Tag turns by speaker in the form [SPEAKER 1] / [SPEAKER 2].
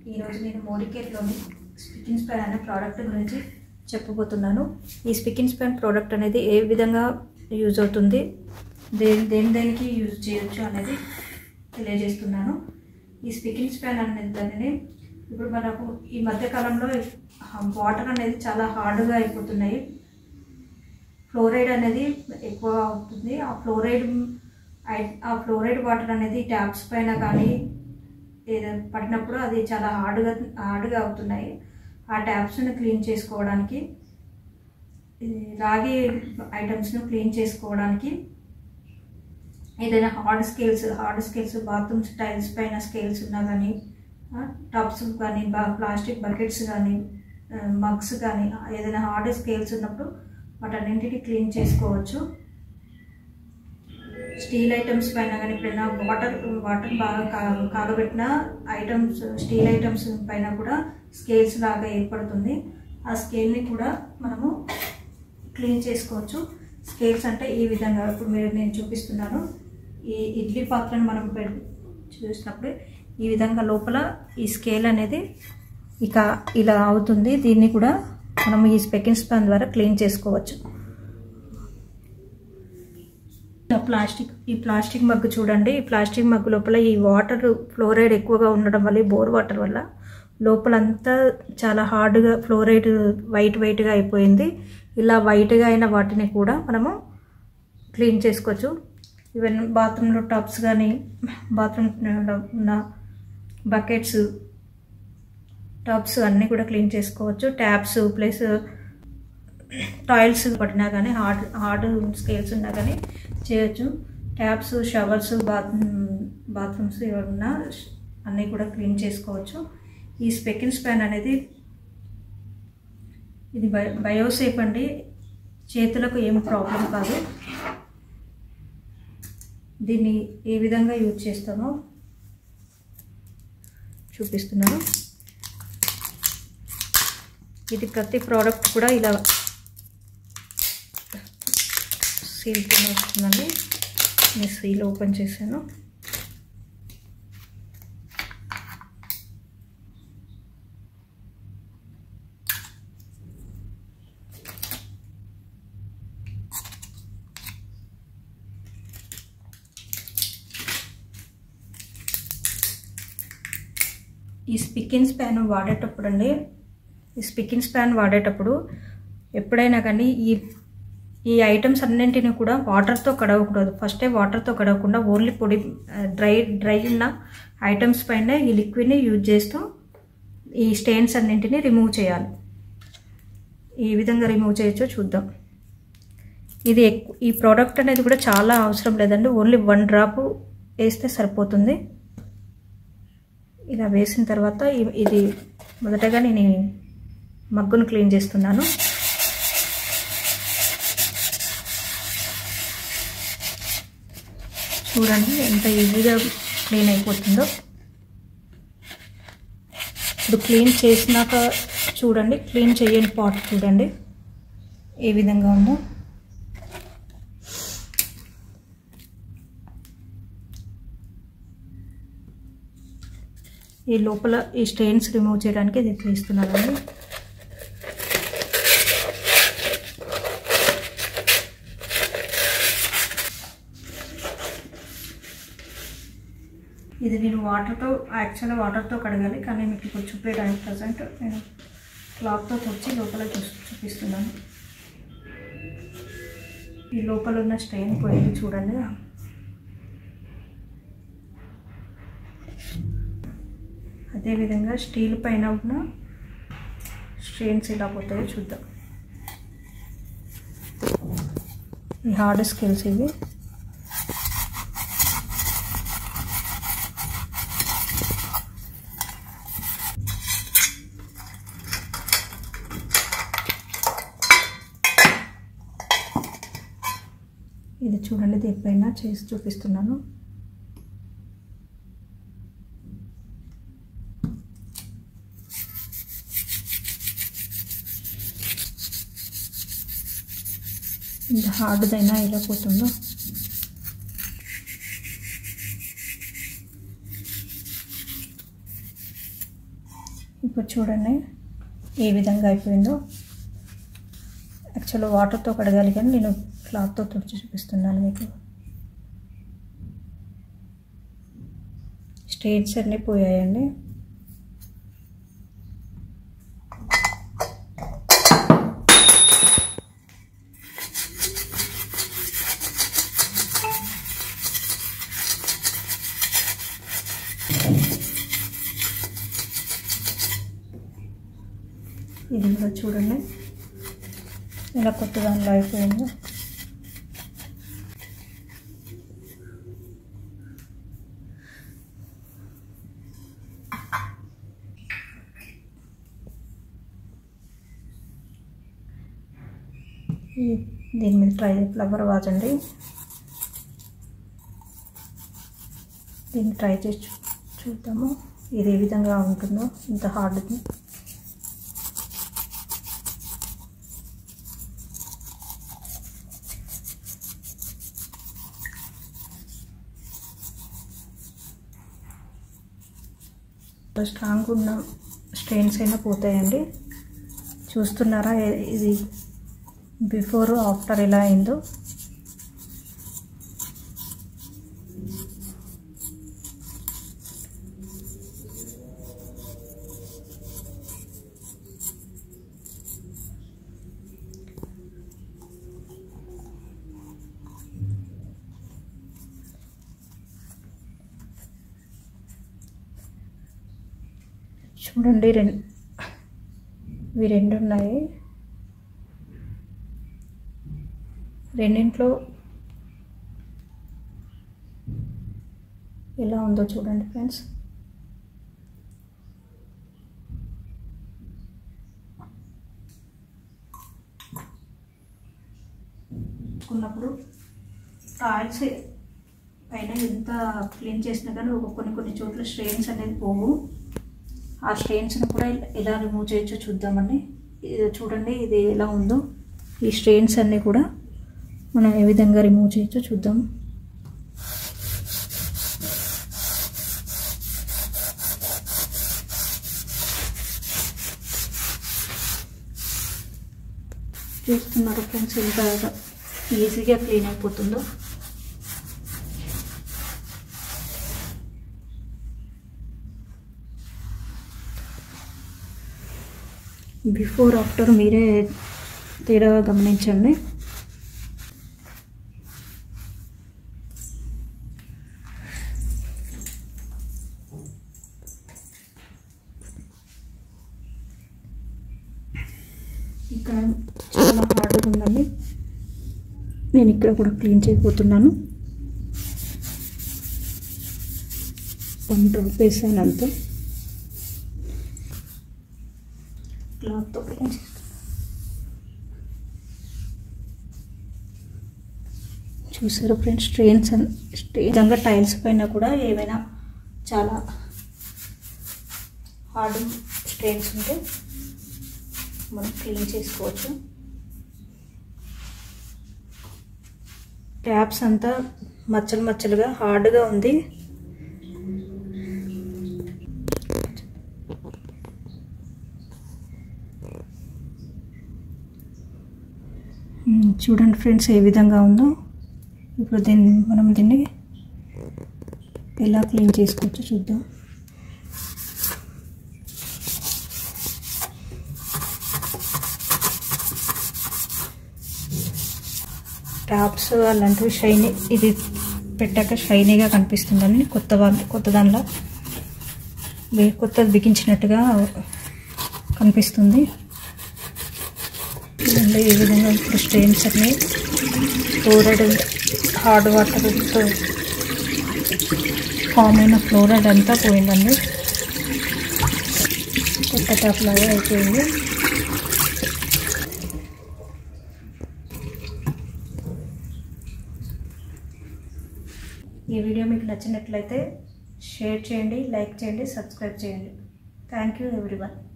[SPEAKER 1] ఈరోజు నేను మోడికేట్లోని స్పికిన్ స్పాన్ అనే ప్రోడక్ట్ గురించి చెప్పబోతున్నాను ఈ స్పికిన్ స్పాన్ ప్రోడక్ట్ అనేది ఏ విధంగా యూజ్ అవుతుంది దేని దేని దేనికి యూజ్ చేయొచ్చు అనేది తెలియజేస్తున్నాను ఈ స్పికిన్ స్పాన్ అనేది దానిని ఇప్పుడు మనకు ఈ మధ్యకాలంలో వాటర్ అనేది చాలా హార్డ్గా అయిపోతున్నాయి ఫ్లోరైడ్ అనేది ఎక్కువ అవుతుంది ఆ ఫ్లోరైడ్ ఐ- ఆ ఫ్లోరైడ్ వాటర్ అనేది ట్యాప్స్ పైన కానీ ఏదో పడినప్పుడు అది చాలా హార్డ్గా హార్డ్గా అవుతున్నాయి ఆ ట్యాప్స్ని క్లీన్ చేసుకోవడానికి ఈ రాగి ఐటమ్స్ను క్లీన్ చేసుకోవడానికి ఏదైనా hard scales hard scales bathroom tiles పైన స్కేల్స్ ఉన్నా కానీ టబ్స్ కానీ బా ప్లాస్టిక్ బకెట్స్ కానీ మగ్స్ కానీ ఏదైనా హార్డ్ స్కేల్స్ ఉన్నప్పుడు వాటన్నింటినీ క్లీన్ చేసుకోవచ్చు స్టీల్ ఐటమ్స్ పైన కానీ ఎప్పుడైనా వాటర్ వాటర్ బాగా కా కాగబెట్టిన ఐటమ్స్ స్టీల్ ఐటమ్స్ పైన కూడా స్కేల్స్ లాగా ఏర్పడుతుంది ఆ స్కేల్ని కూడా మనము క్లీన్ చేసుకోవచ్చు స్కేల్స్ అంటే ఈ విధంగా ఇప్పుడు మీరు నేను చూపిస్తున్నాను ఈ ఇడ్లీ పాత్రను మనం పె- చూసినప్పుడు ఈ విధంగా లోపల ఈ స్కేల్ అనేది ఇక ఇలా అవుతుంది దీన్ని కూడా మనం ఈ స్పెకింగ్ స్పాన్ ద్వారా క్లీన్ చేసుకోవచ్చు ఇలా ప్లాస్టిక్ ఈ ప్లాస్టిక్ మగ్గు చూడండి ఈ ప్లాస్టిక్ మగ్గు లోపల ఈ వాటర్ ఫ్లోరైడ్ ఎక్కువగా ఉండడం వల్ల ఈ బోర్ వాటర్ వల్ల లోపలంతా చాలా హార్డ్గా ఫ్లోరైడ్ వైట్ వైట్గా అయిపోయింది ఇలా వైట్గా అయిన వాటిని కూడా మనము క్లీన్ చేసుకోవచ్చు ఈవెన్ బాత్రూంలో టబ్స్ కానీ బాత్రూంలో ఉన్న బకెట్స్ టబ్స్ అన్నీ కూడా క్లీన్ చేసుకోవచ్చు ట్యాప్స్ ప్లస్ టాయిల్స్ పడినా కానీ హార్డ్ హార్డ్ స్కేల్స్ ఉన్నా కానీ చేయొచ్చు ట్యాప్స్ షవర్స్ బాత్ బాత్రూమ్స్ ఏమన్నా అన్నీ కూడా క్లీన్ చేసుకోవచ్చు ఈ స్పెకిన్ స్పాన్ అనేది ఇది బై బయోసేఫ్ అండి చేతులకు ఏం ప్రాబ్లం కాదు దీన్ని ఏ విధంగా యూజ్ చేస్తామో చూపిస్తున్నాను ఇది ప్రతి ప్రోడక్ట్ కూడా ఇలా సీల్తో వస్తుందండి నేను సీల్ ఓపెన్ చేశాను ఈ స్పికిన్ స్పాన్ వాడేటప్పుడు అండి ఈ స్పికిన్ స్పాన్ వాడేటప్పుడు ఎప్పుడైనా కానీ ఈ ఈ ఐటమ్స్ అన్నింటిని కూడా వాటర్తో కడగకూడదు ఫస్టే వాటర్తో కడగకుండా ఓన్లీ పొడి డ్రై డ్రై ఉన్న ఐటమ్స్ పైన ఈ లిక్విడ్ని యూజ్ చేస్తూ ఈ స్టెయిన్స్ అన్నింటినీ రిమూవ్ చేయాలి ఈ విధంగా రిమూవ్ చేయొచ్చో చూద్దాం ఇది ఎక్కు ఈ ప్రోడక్ట్ అనేది కూడా చాలా అవసరం లేదండి ఓన్లీ వన్ డ్రాప్ వేస్తే సరిపోతుంది ఇలా వేసిన తర్వాత ఇ- ఇది మొదటగా నేను ఈ మగ్గును క్లీన్ చేస్తున్నాను చూడండి ఎంత ఈజీగా క్లీన్ అయిపోతుందో ఇప్పుడు క్లీన్ చేసినాక చూడండి క్లీన్ చేయని పాట్ చూడండి ఏ విధంగా ఉందో ఈ లోపల ఈ స్టెయిన్స్ రిమూవ్ చేయడానికి ఇది తీస్తున్నానండి ఇది నేను వాటర్తో యాక్చువల్గా వాటర్తో కడగాలి కానీ మీకు ఇప్పుడు చూపేయడానికి ప్రజెంట్ నేను క్లాత్తో తుడిచి లోపల చూ చూపిస్తున్నాను ఈ లోపల ఉన్న స్టెయిన్ పోయింది చూడండి అదేవిధంగా స్టీల్ పైన ఉన్న స్ట్రెయిన్స్ ఎలా పోతాయో చూద్దాం ఈ హార్డ్ స్కిల్స్ ఇవి ఇది చూడండి దీనిపైన చేసి చూపిస్తున్నాను ఇంత హార్డ్దైనా ఎలా పోతుందో ఇప్పుడు చూడండి ఏ విధంగా అయిపోయిందో యాక్చువల్గా వాటర్తో కడగాలి కానీ నేను క్లాత్తో తుడిచి చూపిస్తున్నాను మీకు స్టేట్స్ అన్నీ పోయాయండి ఇది కూడా చూడండి ఇలా కొత్త దానిలో అయిపోయిందో ఈ- దీని మీద ట్రై ఫ్లవర్ వాజ్ అండి దీన్ని ట్రై చేసి చూ- చూద్దాము ఇది ఏ విధంగా ఉంటుందో ఇంత హార్డ్ది స్ట్రాంగ్ ఉన్న స్ట్రెయిన్స్ అయినా పోతాయండి చూస్తున్నారా ఏ- ఇది బిఫోర్ ఆఫ్టర్ ఎలా అయిందో చూడండి రెండు ఇవి రెండు ఉన్నాయి రెండింట్లో ఎలా ఉందో చూడండి ఫ్రెండ్స్ ఉన్నప్పుడు టాయిల్స్ పైన ఎంత క్లీన్ చేసినా కానీ ఒక కొన్ని కొన్ని చోట్ల స్ట్రెయిన్స్ అనేది పోవు ఆ స్ట్రెయిన్స్ని కూడా ఎలా రిమూవ్ చేయొచ్చో చూద్దామండి ఇది చూడండి ఇది ఎలా ఉందో ఈ స్ట్రెయిన్స్ అన్నీ కూడా మనం ఏ విధంగా రిమూవ్ చేయొచ్చో చూద్దాం చూస్తున్నారు ఫ్రెండ్స్ ఎంత ఈజీగా క్లీన్ అయిపోతుందో బిఫోర్ ఆఫ్టర్ మీరే తేడా గమనించండి ఇక్కడ చాలా హార్డ్గా ఉందండి నేను ఇక్కడ కూడా క్లీన్ చేయబోతున్నాను వన్ డ్రాప్ వేసాను అంతా క్లాత్తో క్లీన్ చేస్తాను చూసారు ఫ్రెండ్స్ స్ట్రెయిన్స్ విధంగా టైల్స్ పైన కూడా ఏమైనా చాలా హార్డ్ స్ట్రెయిన్స్ ఉంటే మనం క్లీన్ చేసుకోవచ్చు ట్యాప్స్ అంతా మచ్చలు మచ్చలుగా హార్డ్గా ఉంది మ్మ్, చూడండి ఫ్రెండ్స్ ఏ విధంగా ఉందో ఇప్పుడు దీన్ని మనం దీన్ని ఎలా క్లీన్ చేసుకోవచ్చో చూద్దాం టాప్స్ అలాంటివి షైనీ ఇది పెట్టాక షైనీగా కనిపిస్తుందని కొత్త వా- కొత్త దానిలో వే- కొత్తది బిగించినట్టుగా కనిపిస్తుంది చూడండి ఈ విధంగా ఇప్పుడు స్టెయిన్స్ అన్ని ఫ్లోరైడ్ హార్డ్ వాటర్తో ఫామ్ అయిన ఫ్లోరైడ్ అంతా పోయిందండి కొత్త టాప్ లాగా అయిపోయింది ఈ వీడియో మీకు నచ్చినట్లయితే షేర్ చేయండి లైక్ చేయండి సబ్స్క్రైబ్ చేయండి థ్యాంక్ యూ ఎవ్రీవన్